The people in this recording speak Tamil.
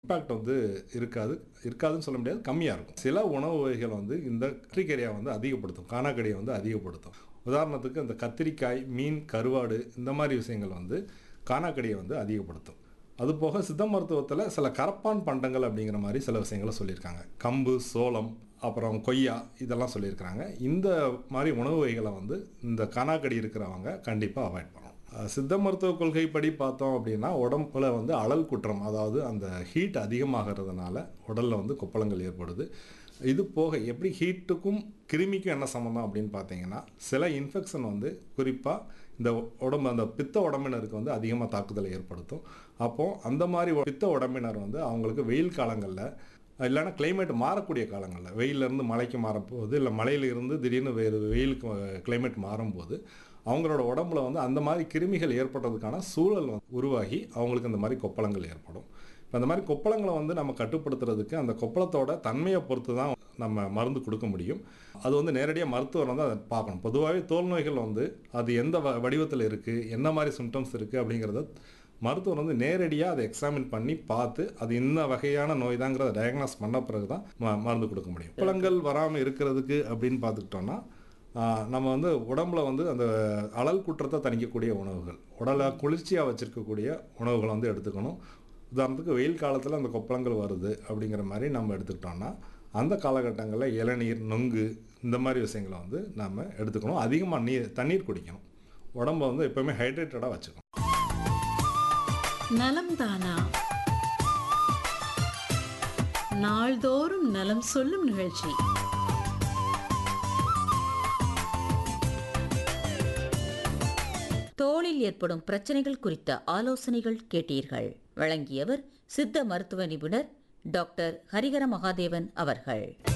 இம்பாக்ட் வந்து இருக்காது இருக்காதுன்னு சொல்ல முடியாது கம்மியாக இருக்கும் சில உணவு வகைகள் வந்து இந்த கத்திரிக்கரையை வந்து அதிகப்படுத்தும் காணாக்கடியை வந்து அதிகப்படுத்தும் உதாரணத்துக்கு இந்த கத்திரிக்காய் மீன் கருவாடு இந்த மாதிரி விஷயங்கள் வந்து காணாக்கடியை வந்து அதிகப்படுத்தும் அது போக சித்த மருத்துவத்தில் சில கரப்பான் பண்டங்கள் அப்படிங்கிற மாதிரி சில விஷயங்களை சொல்லியிருக்காங்க கம்பு சோளம் அப்புறம் கொய்யா இதெல்லாம் சொல்லியிருக்கிறாங்க இந்த மாதிரி உணவு வகைகளை வந்து இந்த காணாக்கடி இருக்கிறவங்க கண்டிப்பாக அவாய்ட் பண்ணணும் அஹ் சித்த மருத்துவ கொள்கைப்படி பார்த்தோம் அப்படின்னா உடம்புல வந்து அழல் குற்றம் அதாவது அந்த ஹீட் அதிகமாகிறதுனால உடலில் வந்து கொப்பளங்கள் ஏற்படுது இது போக எப்படி ஹீட்டுக்கும் கிருமிக்கும் என்ன சம்மந்தம் அப்படின்னு பார்த்தீங்கன்னா சில இன்ஃபெக்ஷன் வந்து குறிப்பாக இந்த உடம்பு அந்த பித்த உடம்பினருக்கு வந்து அதிகமாக தாக்குதலை ஏற்படுத்தும் அப்போது அந்த மாதிரி பித்த உடம்பினர் வந்து அவங்களுக்கு வெயில் காலங்களில் இல்லைன்னா கிளைமேட் மாறக்கூடிய காலங்களில் வெயிலேருந்து மழைக்கு மாறப்போகுது இல்லை மழையிலிருந்து திடீர்னு வேறு வெயிலுக்கு கிளைமேட் மாறும்போது அவங்களோட உடம்புல வந்து அந்த மாதிரி கிருமிகள் ஏற்படுறதுக்கான சூழல் வந்து உருவாகி அவங்களுக்கு இந்த மாதிரி கொப்பளங்கள் ஏற்படும் இப்போ அந்த மாதிரி கொப்பளங்களை வந்து நம்ம கட்டுப்படுத்துறதுக்கு அந்த கொப்பளத்தோட தன்மையை பொறுத்து தான் நம்ம மருந்து கொடுக்க முடியும் அது வந்து நேரடியாக மருத்துவர் வந்து அதை பார்க்கணும் பொதுவாகவே தோல் நோய்கள் வந்து அது எந்த வ வடிவத்தில் இருக்குது என்ன மாதிரி சிம்டம்ஸ் இருக்குது அப்படிங்கிறத மருத்துவர் வந்து நேரடியாக அதை எக்ஸாமின் பண்ணி பார்த்து அது இந்த வகையான நோய் தாங்கிறத டயக்னாஸ் பண்ண பிறகு தான் ம- மருந்து கொடுக்க முடியும் பழங்கள் வராமல் இருக்கிறதுக்கு அப்படின்னு பார்த்துக்கிட்டோன்னா ஆஹ், நம்ம வந்து உடம்புல வந்து அந்த அழல் குற்றத்தை தணிக்கக்கூடிய உணவுகள் உடலை குளிர்ச்சியாக வச்சுருக்கக்கூடிய உணவுகளை வந்து எடுத்துக்கணும் உதாரணத்துக்கு வெயில் காலத்தில் அந்த கொப்பளங்கள் வருது அப்படிங்கிற மாதிரி நம்ம எடுத்துக்கிட்டோம்னா அந்த காலகட்டங்களில் இளநீர் நொங்கு இந்த மாதிரி விஷயங்களை வந்து நம்ம எடுத்துக்கணும் அதிகமாக நீர் தண்ணீர் குடிக்கணும் உடம்ப வந்து எப்போவுமே ஹைட்ரேட்டடாக வச்சுக்கணும் நலம் தானா நாள்தோறும் நலம் சொல்லும் நிகழ்ச்சி தோலில் ஏற்படும் பிரச்சனைகள் குறித்த ஆலோசனைகள் கேட்டீர்கள் வழங்கியவர் சித்த மருத்துவ நிபுணர் டாக்டர் ஹரிகர மகாதேவன் அவர்கள்